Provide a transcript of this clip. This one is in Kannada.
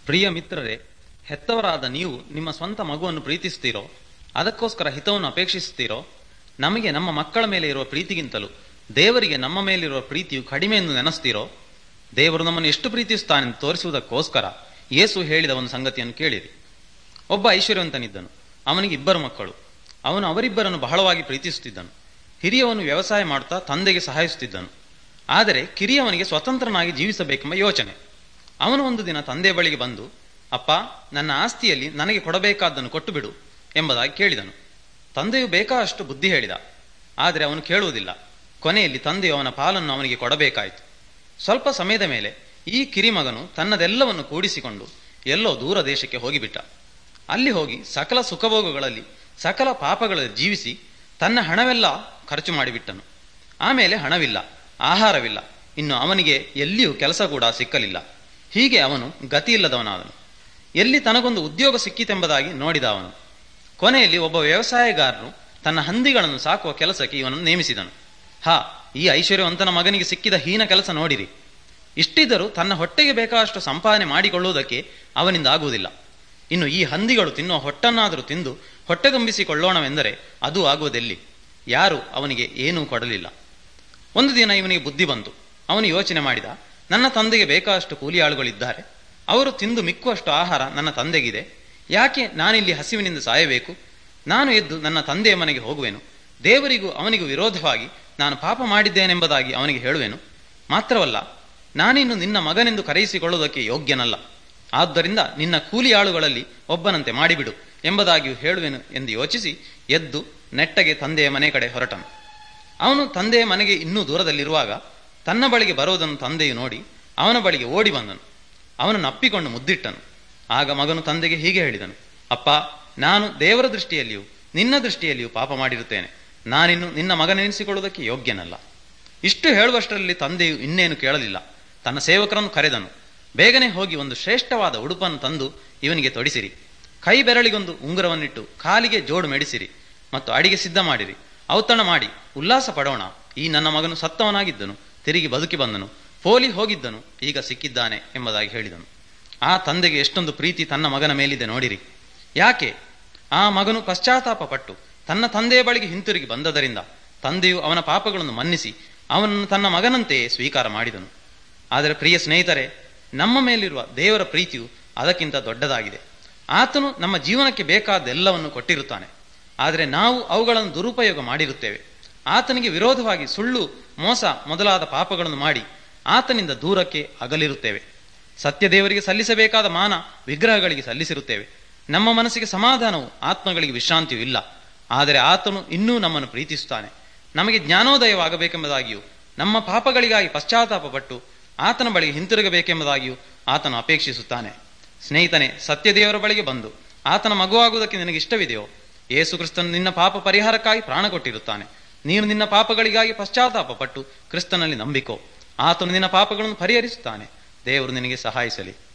ಪ್ರಿಯ ಮಿತ್ರರೇ ಹೆತ್ತವರಾದ ನೀವು ನಿಮ್ಮ ಸ್ವಂತ ಮಗುವನ್ನು ಪ್ರೀತಿಸ್ತೀರೋ ಅದಕ್ಕೋಸ್ಕರ ಹಿತವನ್ನು ಅಪೇಕ್ಷಿಸುತ್ತೀರೋ ನಮಗೆ ನಮ್ಮ ಮಕ್ಕಳ ಮೇಲೆ ಇರುವ ಪ್ರೀತಿಗಿಂತಲೂ ದೇವರಿಗೆ ನಮ್ಮ ಮೇಲಿರುವ ಪ್ರೀತಿಯು ಕಡಿಮೆ ಎಂದು ನೆನೆಸ್ತೀರೋ ದೇವರು ನಮ್ಮನ್ನು ಎಷ್ಟು ಪ್ರೀತಿಸುತ್ತಾನೆಂದು ತೋರಿಸುವುದಕ್ಕೋಸ್ಕರ ಯೇಸು ಹೇಳಿದ ಒಂದು ಸಂಗತಿಯನ್ನು ಕೇಳಿರಿ ಒಬ್ಬ ಐಶ್ವರ್ಯವಂತನಿದ್ದನು ಅವನಿಗೆ ಇಬ್ಬರು ಮಕ್ಕಳು ಅವನು ಅವರಿಬ್ಬರನ್ನು ಬಹಳವಾಗಿ ಪ್ರೀತಿಸುತ್ತಿದ್ದನು ಹಿರಿಯವನು ವ್ಯವಸಾಯ ಮಾಡುತ್ತಾ ತಂದೆಗೆ ಸಹಾಯಿಸುತ್ತಿದ್ದನು ಆದರೆ ಕಿರಿಯವನಿಗೆ ಸ್ವತಂತ್ರನಾಗಿ ಜೀವಿಸಬೇಕೆಂಬ ಯೋಚನೆ ಅವನು ಒಂದು ದಿನ ತಂದೆ ಬಳಿಗೆ ಬಂದು ಅಪ್ಪ ನನ್ನ ಆಸ್ತಿಯಲ್ಲಿ ನನಗೆ ಕೊಡಬೇಕಾದ್ದನ್ನು ಕೊಟ್ಟು ಬಿಡು ಎಂಬುದಾಗಿ ಕೇಳಿದನು ತಂದೆಯು ಬೇಕಾದಷ್ಟು ಬುದ್ಧಿ ಹೇಳಿದ ಆದರೆ ಅವನು ಕೇಳುವುದಿಲ್ಲ ಕೊನೆಯಲ್ಲಿ ತಂದೆಯು ಅವನ ಪಾಲನ್ನು ಅವನಿಗೆ ಕೊಡಬೇಕಾಯಿತು ಸ್ವಲ್ಪ ಸಮಯದ ಮೇಲೆ ಈ ಕಿರಿಮಗನು ತನ್ನದೆಲ್ಲವನ್ನು ಕೂಡಿಸಿಕೊಂಡು ಎಲ್ಲೋ ದೂರ ದೇಶಕ್ಕೆ ಹೋಗಿಬಿಟ್ಟ ಅಲ್ಲಿ ಹೋಗಿ ಸಕಲ ಸುಖಭೋಗಗಳಲ್ಲಿ ಸಕಲ ಪಾಪಗಳಲ್ಲಿ ಜೀವಿಸಿ ತನ್ನ ಹಣವೆಲ್ಲ ಖರ್ಚು ಮಾಡಿಬಿಟ್ಟನು ಆಮೇಲೆ ಹಣವಿಲ್ಲ ಆಹಾರವಿಲ್ಲ ಇನ್ನು ಅವನಿಗೆ ಎಲ್ಲಿಯೂ ಕೆಲಸ ಕೂಡ ಸಿಕ್ಕಲಿಲ್ಲ ಹೀಗೆ ಅವನು ಗತಿಯಿಲ್ಲದವನಾದನು ಎಲ್ಲಿ ತನಗೊಂದು ಉದ್ಯೋಗ ಸಿಕ್ಕಿತೆಂಬುದಾಗಿ ನೋಡಿದ ಅವನು ಕೊನೆಯಲ್ಲಿ ಒಬ್ಬ ವ್ಯವಸಾಯಗಾರನು ತನ್ನ ಹಂದಿಗಳನ್ನು ಸಾಕುವ ಕೆಲಸಕ್ಕೆ ಇವನನ್ನು ನೇಮಿಸಿದನು ಹಾ ಈ ಐಶ್ವರ್ಯವಂತನ ಮಗನಿಗೆ ಸಿಕ್ಕಿದ ಹೀನ ಕೆಲಸ ನೋಡಿರಿ ಇಷ್ಟಿದ್ದರೂ ತನ್ನ ಹೊಟ್ಟೆಗೆ ಬೇಕಾದಷ್ಟು ಸಂಪಾದನೆ ಮಾಡಿಕೊಳ್ಳುವುದಕ್ಕೆ ಅವನಿಂದ ಆಗುವುದಿಲ್ಲ ಇನ್ನು ಈ ಹಂದಿಗಳು ತಿನ್ನುವ ಹೊಟ್ಟನ್ನಾದರೂ ತಿಂದು ಹೊಟ್ಟೆ ತುಂಬಿಸಿಕೊಳ್ಳೋಣವೆಂದರೆ ಅದು ಆಗುವುದೆಲ್ಲಿ ಯಾರು ಅವನಿಗೆ ಏನೂ ಕೊಡಲಿಲ್ಲ ಒಂದು ದಿನ ಇವನಿಗೆ ಬುದ್ಧಿ ಬಂತು ಅವನು ಯೋಚನೆ ಮಾಡಿದ ನನ್ನ ತಂದೆಗೆ ಬೇಕಾದಷ್ಟು ಕೂಲಿ ಆಳುಗಳಿದ್ದಾರೆ ಅವರು ತಿಂದು ಮಿಕ್ಕುವಷ್ಟು ಆಹಾರ ನನ್ನ ತಂದೆಗಿದೆ ಯಾಕೆ ನಾನಿಲ್ಲಿ ಹಸಿವಿನಿಂದ ಸಾಯಬೇಕು ನಾನು ಎದ್ದು ನನ್ನ ತಂದೆಯ ಮನೆಗೆ ಹೋಗುವೆನು ದೇವರಿಗೂ ಅವನಿಗೂ ವಿರೋಧವಾಗಿ ನಾನು ಪಾಪ ಮಾಡಿದ್ದೇನೆಂಬುದಾಗಿ ಅವನಿಗೆ ಹೇಳುವೆನು ಮಾತ್ರವಲ್ಲ ನಾನಿನ್ನು ನಿನ್ನ ಮಗನೆಂದು ಕರೆಯಿಸಿಕೊಳ್ಳುವುದಕ್ಕೆ ಯೋಗ್ಯನಲ್ಲ ಆದ್ದರಿಂದ ನಿನ್ನ ಕೂಲಿ ಆಳುಗಳಲ್ಲಿ ಒಬ್ಬನಂತೆ ಮಾಡಿಬಿಡು ಎಂಬುದಾಗಿಯೂ ಹೇಳುವೆನು ಎಂದು ಯೋಚಿಸಿ ಎದ್ದು ನೆಟ್ಟಗೆ ತಂದೆಯ ಮನೆ ಕಡೆ ಹೊರಟನು ಅವನು ತಂದೆಯ ಮನೆಗೆ ಇನ್ನೂ ದೂರದಲ್ಲಿರುವಾಗ ತನ್ನ ಬಳಿಗೆ ಬರುವುದನ್ನು ತಂದೆಯು ನೋಡಿ ಅವನ ಬಳಿಗೆ ಓಡಿ ಬಂದನು ಅವನನ್ನು ಅಪ್ಪಿಕೊಂಡು ಮುದ್ದಿಟ್ಟನು ಆಗ ಮಗನು ತಂದೆಗೆ ಹೀಗೆ ಹೇಳಿದನು ಅಪ್ಪ ನಾನು ದೇವರ ದೃಷ್ಟಿಯಲ್ಲಿಯೂ ನಿನ್ನ ದೃಷ್ಟಿಯಲ್ಲಿಯೂ ಪಾಪ ಮಾಡಿರುತ್ತೇನೆ ನಾನಿನ್ನು ನಿನ್ನ ಮಗನೆನಿಸಿಕೊಳ್ಳುವುದಕ್ಕೆ ಯೋಗ್ಯನಲ್ಲ ಇಷ್ಟು ಹೇಳುವಷ್ಟರಲ್ಲಿ ತಂದೆಯು ಇನ್ನೇನು ಕೇಳಲಿಲ್ಲ ತನ್ನ ಸೇವಕರನ್ನು ಕರೆದನು ಬೇಗನೆ ಹೋಗಿ ಒಂದು ಶ್ರೇಷ್ಠವಾದ ಉಡುಪನ್ನು ತಂದು ಇವನಿಗೆ ತೊಡಿಸಿರಿ ಕೈ ಬೆರಳಿಗೊಂದು ಉಂಗುರವನ್ನಿಟ್ಟು ಕಾಲಿಗೆ ಜೋಡು ಮೆಡಿಸಿರಿ ಮತ್ತು ಅಡಿಗೆ ಸಿದ್ಧ ಮಾಡಿರಿ ಔತಣ ಮಾಡಿ ಉಲ್ಲಾಸ ಪಡೋಣ ಈ ನನ್ನ ಮಗನು ಸತ್ತವನಾಗಿದ್ದನು ತಿರುಗಿ ಬದುಕಿ ಬಂದನು ಪೋಲಿ ಹೋಗಿದ್ದನು ಈಗ ಸಿಕ್ಕಿದ್ದಾನೆ ಎಂಬುದಾಗಿ ಹೇಳಿದನು ಆ ತಂದೆಗೆ ಎಷ್ಟೊಂದು ಪ್ರೀತಿ ತನ್ನ ಮಗನ ಮೇಲಿದೆ ನೋಡಿರಿ ಯಾಕೆ ಆ ಮಗನು ಪಶ್ಚಾತ್ತಾಪ ಪಟ್ಟು ತನ್ನ ತಂದೆಯ ಬಳಿಗೆ ಹಿಂತಿರುಗಿ ಬಂದದರಿಂದ ತಂದೆಯು ಅವನ ಪಾಪಗಳನ್ನು ಮನ್ನಿಸಿ ಅವನನ್ನು ತನ್ನ ಮಗನಂತೆಯೇ ಸ್ವೀಕಾರ ಮಾಡಿದನು ಆದರೆ ಪ್ರಿಯ ಸ್ನೇಹಿತರೆ ನಮ್ಮ ಮೇಲಿರುವ ದೇವರ ಪ್ರೀತಿಯು ಅದಕ್ಕಿಂತ ದೊಡ್ಡದಾಗಿದೆ ಆತನು ನಮ್ಮ ಜೀವನಕ್ಕೆ ಬೇಕಾದೆಲ್ಲವನ್ನು ಕೊಟ್ಟಿರುತ್ತಾನೆ ಆದರೆ ನಾವು ಅವುಗಳನ್ನು ದುರುಪಯೋಗ ಮಾಡಿರುತ್ತೇವೆ ಆತನಿಗೆ ವಿರೋಧವಾಗಿ ಸುಳ್ಳು ಮೋಸ ಮೊದಲಾದ ಪಾಪಗಳನ್ನು ಮಾಡಿ ಆತನಿಂದ ದೂರಕ್ಕೆ ಅಗಲಿರುತ್ತೇವೆ ಸತ್ಯ ದೇವರಿಗೆ ಸಲ್ಲಿಸಬೇಕಾದ ಮಾನ ವಿಗ್ರಹಗಳಿಗೆ ಸಲ್ಲಿಸಿರುತ್ತೇವೆ ನಮ್ಮ ಮನಸ್ಸಿಗೆ ಸಮಾಧಾನವು ಆತ್ಮಗಳಿಗೆ ವಿಶ್ರಾಂತಿಯೂ ಇಲ್ಲ ಆದರೆ ಆತನು ಇನ್ನೂ ನಮ್ಮನ್ನು ಪ್ರೀತಿಸುತ್ತಾನೆ ನಮಗೆ ಜ್ಞಾನೋದಯವಾಗಬೇಕೆಂಬುದಾಗಿಯೂ ನಮ್ಮ ಪಾಪಗಳಿಗಾಗಿ ಪಶ್ಚಾತ್ತಾಪ ಪಟ್ಟು ಆತನ ಬಳಿಗೆ ಹಿಂತಿರುಗಬೇಕೆಂಬುದಾಗಿಯೂ ಆತನು ಅಪೇಕ್ಷಿಸುತ್ತಾನೆ ಸ್ನೇಹಿತನೆ ಸತ್ಯದೇವರ ಬಳಿಗೆ ಬಂದು ಆತನ ಮಗುವಾಗುವುದಕ್ಕೆ ನಿನಗೆ ಇಷ್ಟವಿದೆಯೋ ಯೇಸು ಕ್ರಿಸ್ತನು ನಿನ್ನ ಪಾಪ ಪರಿಹಾರಕ್ಕಾಗಿ ಪ್ರಾಣ ಕೊಟ್ಟಿರುತ್ತಾನೆ ನೀನು ನಿನ್ನ ಪಾಪಗಳಿಗಾಗಿ ಪಶ್ಚಾತ್ತಾಪ ಪಟ್ಟು ಕ್ರಿಸ್ತನಲ್ಲಿ ನಂಬಿಕೋ ಆತನು ನಿನ್ನ ಪಾಪಗಳನ್ನು ಪರಿಹರಿಸುತ್ತಾನೆ ದೇವರು ನಿನಗೆ ಸಹಾಯಿಸಲಿ